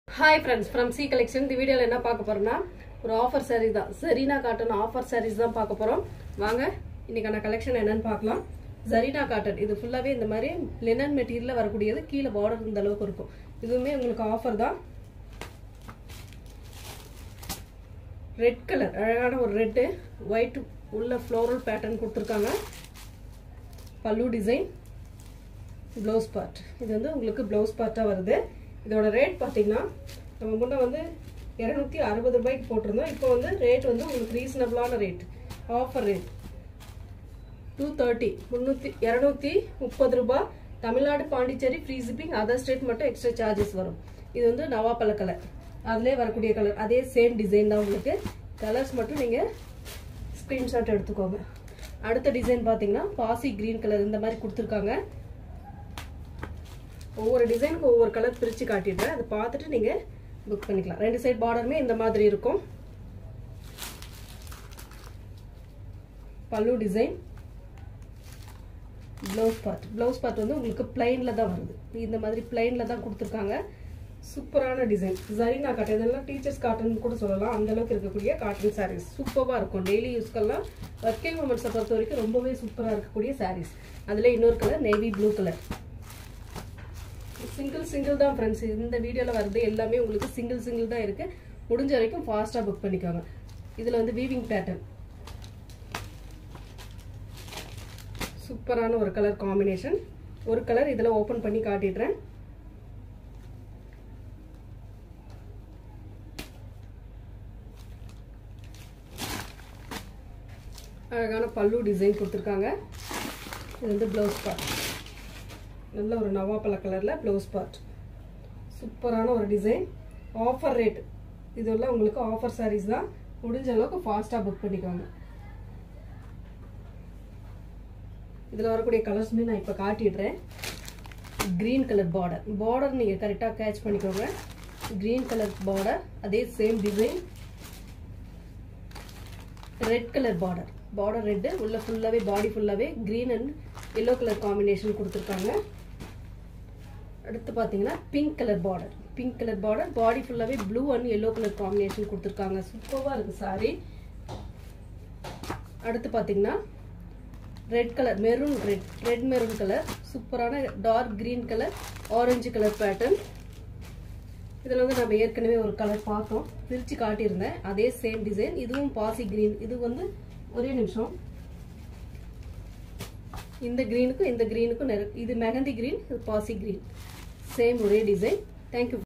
hi friends from C collection இந்த வீடியோவில் என்ன பார்க்க போறோம்னா ஒரு ஆஃபர் saree தான் ஜரீனா காட்டன் ஆஃபர் sarees தான் பார்க்க போறோம் வாங்க இன்னைக்கான கலெக்ஷன் என்னன்னு பார்க்கலாம் ஜரீனா காட்டன் இது ஃபுல்லாகவே இந்த மாதிரி லினன் மெட்டீரியலில் வரக்கூடியது கீழே பார்டர் இந்த அளவுக்கு இருக்கும் இதுவுமே உங்களுக்கு ஆஃபர் தான் ரெட் கலர் அழகான ஒரு ரெட்டு ஒயிட் உள்ள ஃப்ளோரல் பேட்டர்ன் கொடுத்துருக்காங்க பல்லு டிசைன் ப்ளவுஸ் பார்ட் இது வந்து உங்களுக்கு ப்ளவுஸ் பார்ட்டாக வருது இதோட ரேட் பார்த்தீங்கன்னா நம்ம முன்னே வந்து இரநூத்தி அறுபது ரூபாய்க்கு போட்டிருந்தோம் இப்போ வந்து ரேட் வந்து உங்களுக்கு ரீசனபிளான rate offer rate two thirty முந்நூற்றி இரநூத்தி முப்பது ரூபாய் Tamilnadu Pondicherry free shipping other state மட்டும் எக்ஸ்ட்ரா சார்ஜஸ் வரும் இது வந்து நவாப்பழ கலர் அதிலே வரக்கூடிய கலர் அதே சேம் டிசைன் தான் உங்களுக்கு கலர்ஸ் மட்டும் நீங்கள் ஸ்க்ரீன்ஷாட் எடுத்துக்கோங்க அடுத்த டிசைன் பார்த்தீங்கன்னா பாசி க்ரீன் கலர் இந்த மாதிரி கொடுத்துருக்காங்க ஒவ்வொரு டிசைனுக்கு ஒவ்வொரு கலர் பிரித்து காட்டிடுறேன் அதை பார்த்துட்டு நீங்கள் புக் பண்ணிக்கலாம் ரெண்டு சைட் பார்டருமே இந்த மாதிரி இருக்கும் பல்லு design blouse part blouse part வந்து உங்களுக்கு பிளைனில் தான் வருது இந்த மாதிரி பிளைனில் தான் கொடுத்துருக்காங்க சூப்பரான டிசைன் ஜரினா காட்டன் இதெல்லாம் டீச்சர்ஸ் காட்டன் கூட சொல்லலாம் அந்த அளவுக்கு இருக்கக்கூடிய காட்டன் சாரீஸ் சூப்பராக இருக்கும் டெய்லி யூஸ்க்கெல்லாம் ஒர்க்கிங் உமன்ஸை பொறுத்த வரைக்கும் ரொம்பவே சூப்பராக இருக்கக்கூடிய சாரீஸ் அதில் இன்னொரு colour navy blue colour single single தான் ஃப்ரெண்ட்ஸ் இந்த வீடியோவில் வருது எல்லாமே உங்களுக்கு சிங்கிள் சிங்கிள் தான் இருக்குது முடிஞ்ச வரைக்கும் ஃபாஸ்ட்டாக புக் பண்ணிக்கோங்க இதில் வந்து வீவிங் பேட்டர்ன் சூப்பரான ஒரு கலர் காம்பினேஷன் ஒரு கலர் இதில் ஓப்பன் பண்ணி காட்டிடுறேன் அழகான பல்லு டிசைன் கொடுத்துருக்காங்க இது வந்து ப்ளவுஸ் பார்ட் நல்ல ஒரு நவாப்பழ கலரில் ப்ளவுஸ் பார்ட் சூப்பரான ஒரு டிசைன் ஆஃபர் ரேட் இதெல்லாம் உங்களுக்கு ஆஃபர் சாரீஸ் தான் முடிஞ்ச அளவுக்கு ஃபாஸ்ட்டாக புக் பண்ணிக்கோங்க இதில் வரக்கூடிய கலர்ஸுமே நான் இப்போ காட்டிடுறேன் க்ரீன் கலர் பார்டர் பார்டர் நீங்கள் கரெக்டாக கேட்ச் பண்ணிக்கோங்க க்ரீன் கலர் பார்டர் அதே same design red colour border border red உள்ள ஃபுல்லாகவே பாடி ஃபுல்லாகவே green and yellow colour combination கொடுத்துருக்காங்க அடுத்து பார்த்தீங்கன்னா pink colour border pink colour border body ஃபுல்லாகவே blue and yellow colour combination கொடுத்துருக்காங்க சூப்பராக இருக்குது சாரி அடுத்து பார்த்தீங்கன்னா red colour maroon red red maroon colour சூப்பரான dark green colour orange colour pattern இதில் வந்து நம்ம ஏற்கனவே ஒரு கலர் பார்த்தோம் பிரித்து காட்டியிருந்தேன் அதே சேம் டிசைன் இதுவும் பாசி க்ரீன் இது வந்து ஒரே நிமிஷம் இந்த க்ரீனுக்கும் இந்த க்ரீனுக்கும் இது மெஹந்தி க்ரீன் இது பாசி க்ரீன் சேம் ஒரே டிசைன் தேங்க்யூ